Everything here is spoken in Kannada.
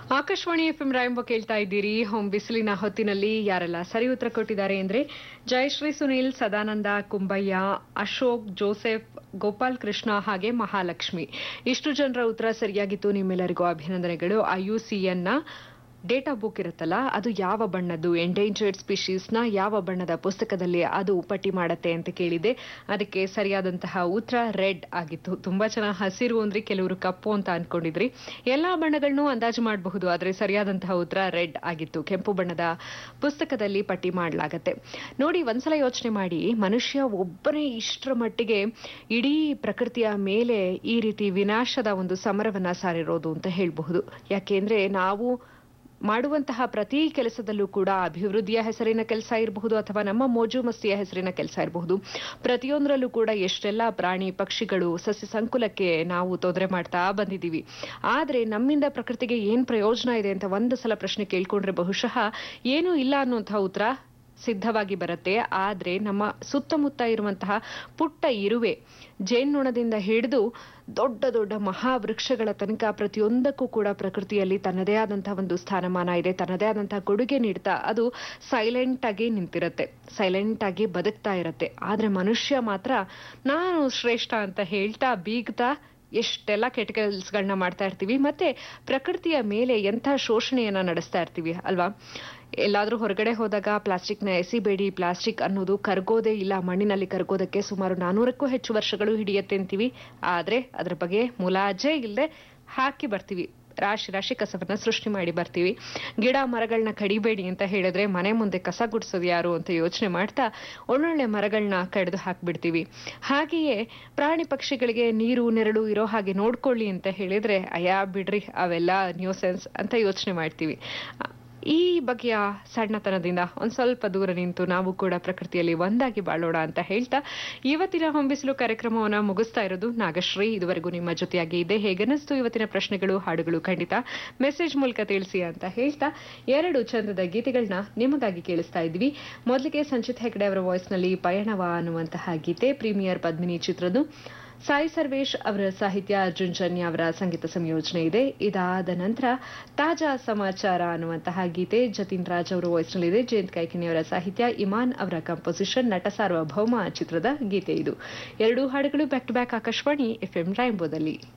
ಆಕಾಶವಾಣಿ ಎಫ್ ಎಂ ರಾಯಂಬ ಕೇಳ್ತಾ ಇದ್ದೀರಿ ಹೋಮ್ ಬಿಸಿಲಿನ ಹೊತ್ತಿನಲ್ಲಿ ಯಾರೆಲ್ಲ ಸರಿ ಉತ್ತರ ಕೊಟ್ಟಿದ್ದಾರೆ ಅಂದ್ರೆ ಜಯಶ್ರೀ ಸುನೀಲ್ ಸದಾನಂದ ಕುಂಬಯ್ಯ ಅಶೋಕ್ ಜೋಸೆಫ್ ಗೋಪಾಲ್ ಕೃಷ್ಣ ಹಾಗೆ ಮಹಾಲಕ್ಷ್ಮಿ ಇಷ್ಟು ಜನರ ಉತ್ತರ ಸರಿಯಾಗಿತ್ತು ನಿಮ್ಮೆಲ್ಲರಿಗೂ ಅಭಿನಂದನೆಗಳು ಐಯುಸಿಎನ್ನ ಡೇಟಾ ಬುಕ್ ಇರುತ್ತಲ್ಲ ಅದು ಯಾವ ಬಣ್ಣದ್ದು ಎಂಡೇಂಜರ್ಡ್ ಸ್ಪೀಶೀಸ್ನ ಯಾವ ಬಣ್ಣದ ಪುಸ್ತಕದಲ್ಲಿ ಅದು ಪಟ್ಟಿ ಮಾಡತ್ತೆ ಅಂತ ಕೇಳಿದೆ ಅದಕ್ಕೆ ಸರಿಯಾದಂತಹ ಉತ್ತರ ರೆಡ್ ಆಗಿತ್ತು ತುಂಬಾ ಚೆನ್ನಾಗಿ ಹಸಿರು ಅಂದ್ರೆ ಕೆಲವರು ಕಪ್ಪು ಅಂತ ಅನ್ಕೊಂಡಿದ್ರಿ ಎಲ್ಲಾ ಬಣ್ಣಗಳನ್ನು ಅಂದಾಜು ಮಾಡಬಹುದು ಆದರೆ ಸರಿಯಾದಂತಹ ಉತ್ತರ ರೆಡ್ ಆಗಿತ್ತು ಕೆಂಪು ಬಣ್ಣದ ಪುಸ್ತಕದಲ್ಲಿ ಪಟ್ಟಿ ಮಾಡಲಾಗತ್ತೆ ನೋಡಿ ಒಂದ್ಸಲ ಯೋಚನೆ ಮಾಡಿ ಮನುಷ್ಯ ಒಬ್ಬನೇ ಇಷ್ಟರ ಮಟ್ಟಿಗೆ ಇಡೀ ಪ್ರಕೃತಿಯ ಮೇಲೆ ಈ ರೀತಿ ವಿನಾಶದ ಒಂದು ಸಮರವನ್ನ ಸಾರಿರೋದು ಅಂತ ಹೇಳಬಹುದು ಯಾಕೆಂದ್ರೆ ನಾವು ಮಾಡುವಂತಹ ಪ್ರತಿ ಕೆಲಸದಲ್ಲೂ ಕೂಡ ಅಭಿವೃದ್ಧಿಯ ಹೆಸರಿನ ಕೆಲಸ ಇರಬಹುದು ಅಥವಾ ನಮ್ಮ ಮೋಜು ಮಸ್ತಿಯ ಹೆಸರಿನ ಕೆಲಸ ಇರಬಹುದು ಪ್ರತಿಯೊಂದರಲ್ಲೂ ಕೂಡ ಎಷ್ಟೆಲ್ಲ ಪ್ರಾಣಿ ಪಕ್ಷಿಗಳು ಸಸ್ಯ ಸಂಕುಲಕ್ಕೆ ನಾವು ತೊಂದರೆ ಮಾಡ್ತಾ ಬಂದಿದ್ದೀವಿ ಆದ್ರೆ ನಮ್ಮಿಂದ ಪ್ರಕೃತಿಗೆ ಏನ್ ಪ್ರಯೋಜನ ಇದೆ ಅಂತ ಒಂದು ಸಲ ಪ್ರಶ್ನೆ ಕೇಳ್ಕೊಂಡ್ರೆ ಬಹುಶಃ ಏನೂ ಇಲ್ಲ ಅನ್ನುವಂತಹ ಉತ್ತರ ಸಿದ್ಧವಾಗಿ ಬರುತ್ತೆ ಆದ್ರೆ ನಮ್ಮ ಸುತ್ತಮುತ್ತ ಇರುವಂತಹ ಪುಟ್ಟ ಇರುವೆ ಜೇನ್ನೊಣದಿಂದ ಹಿಡಿದು ದೊಡ್ಡ ದೊಡ್ಡ ಮಹಾವೃಕ್ಷಗಳ ತನಕ ಪ್ರತಿಯೊಂದಕ್ಕೂ ಕೂಡ ಪ್ರಕೃತಿಯಲ್ಲಿ ತನ್ನದೇ ಆದಂತಹ ಒಂದು ಸ್ಥಾನಮಾನ ಇದೆ ತನ್ನದೇ ಆದಂತಹ ಕೊಡುಗೆ ನೀಡ್ತಾ ಅದು ಸೈಲೆಂಟ್ ಆಗಿ ನಿಂತಿರುತ್ತೆ ಸೈಲೆಂಟ್ ಆಗಿ ಬದುಕ್ತಾ ಇರುತ್ತೆ ಆದ್ರೆ ಮನುಷ್ಯ ಮಾತ್ರ ನಾನು ಶ್ರೇಷ್ಠ ಅಂತ ಹೇಳ್ತಾ ಬೀಗ್ತಾ ಎಷ್ಟೆಲ್ಲ ಕೆಟ್ಟ ಕೆಲಸಗಳನ್ನ ಮಾಡ್ತಾ ಇರ್ತೀವಿ ಮತ್ತೆ ಪ್ರಕೃತಿಯ ಮೇಲೆ ಎಂಥ ಶೋಷಣೆಯನ್ನ ನಡೆಸ್ತಾ ಇರ್ತೀವಿ ಅಲ್ವಾ ಎಲ್ಲಾದ್ರೂ ಹೊರಗಡೆ ಹೋದಾಗ ಪ್ಲಾಸ್ಟಿಕ್ನ ಎಸಿಬೇಡಿ ಪ್ಲಾಸ್ಟಿಕ್ ಅನ್ನೋದು ಕರಗೋದೇ ಇಲ್ಲ ಮಣ್ಣಿನಲ್ಲಿ ಕರಗೋದಕ್ಕೆ ಸುಮಾರು ನಾನೂರಕ್ಕೂ ಹೆಚ್ಚು ವರ್ಷಗಳು ಹಿಡಿಯತ್ತೆ ಅಂತೀವಿ ಆದ್ರೆ ಅದ್ರ ಬಗ್ಗೆ ಮುಲಾಜೆ ಇಲ್ಲದೆ ಹಾಕಿ ಬರ್ತೀವಿ ರಾಶಿ ರಾಶಿ ಕಸವನ್ನ ಸೃಷ್ಟಿ ಮಾಡಿ ಬರ್ತೀವಿ ಗಿಡ ಮರಗಳನ್ನ ಕಡಿಬೇಡಿ ಅಂತ ಹೇಳಿದ್ರೆ ಮನೆ ಮುಂದೆ ಕಸ ಗುಡಿಸೋದು ಯಾರು ಅಂತ ಯೋಚನೆ ಮಾಡ್ತಾ ಒಳ್ಳೊಳ್ಳೆ ಮರಗಳನ್ನ ಕಡಿದು ಹಾಕ್ಬಿಡ್ತೀವಿ ಹಾಗೆಯೇ ಪ್ರಾಣಿ ಪಕ್ಷಿಗಳಿಗೆ ನೀರು ನೆರಳು ಇರೋ ಹಾಗೆ ನೋಡ್ಕೊಳ್ಳಿ ಅಂತ ಹೇಳಿದ್ರೆ ಅಯ್ಯ ಬಿಡ್ರಿ ಅವೆಲ್ಲ ನ್ಯೂಸೆನ್ಸ್ ಅಂತ ಯೋಚನೆ ಮಾಡ್ತೀವಿ ಈ ಬಗೆಯ ಸಣ್ಣತನದಿಂದ ಒಂದ್ ಸ್ವಲ್ಪ ದೂರ ನಿಂತು ನಾವು ಕೂಡ ಪ್ರಕೃತಿಯಲ್ಲಿ ಒಂದಾಗಿ ಬಾಳೋಣ ಅಂತ ಹೇಳ್ತಾ ಇವತ್ತಿನ ಹೊಂಬಿಸಲು ಕಾರ್ಯಕ್ರಮವನ್ನ ಮುಗಿಸ್ತಾ ಇರೋದು ನಾಗಶ್ರೀ ಇದುವರೆಗೂ ನಿಮ್ಮ ಜೊತೆಯಾಗಿ ಇದೆ ಹೇಗನ್ನಿಸ್ತು ಇವತ್ತಿನ ಪ್ರಶ್ನೆಗಳು ಹಾಡುಗಳು ಖಂಡಿತ ಮೆಸೇಜ್ ಮೂಲಕ ತಿಳಿಸಿ ಅಂತ ಹೇಳ್ತಾ ಎರಡು ಚಂದದ ಗೀತೆಗಳನ್ನ ನಿಮಗಾಗಿ ಕೇಳಿಸ್ತಾ ಇದ್ವಿ ಮೊದಲಿಗೆ ಸಂಚಿತ್ ಹೆಗಡೆ ಅವರ ವಾಯ್ಸ್ನಲ್ಲಿ ಪಯಣವ ಅನ್ನುವಂತಹ ಗೀತೆ ಪ್ರೀಮಿಯರ್ ಪದ್ಮಿನಿ ಚಿತ್ರದ್ದು ಸಾಯಿ ಸರ್ವೇಶ್ ಅವರ ಸಾಹಿತ್ಯ ಅರ್ಜುನ್ ಜನ್ಯ ಅವರ ಸಂಗೀತ ಸಂಯೋಜನೆ ಇದೆ ಇದಾದ ನಂತರ ತಾಜಾ ಸಮಾಚಾರ ಅನ್ನುವಂತಹ ಗೀತೆ ಜತಿನ್ ರಾಜ್ ಅವರ ವಾಯ್ಸ್ನಲ್ಲಿದೆ ಜಯಂತ್ ಕೈಕಿನಿ ಅವರ ಸಾಹಿತ್ಯ ಇಮಾನ್ ಅವರ ಕಂಪೋಸಿಷನ್ ನಟ ಸಾರ್ವಭೌಮ ಚಿತ್ರದ ಗೀತೆ ಇದು ಎರಡೂ ಹಾಡುಗಳು back to back Akashvani FM ರಾಯಂಬೋದಲ್ಲಿ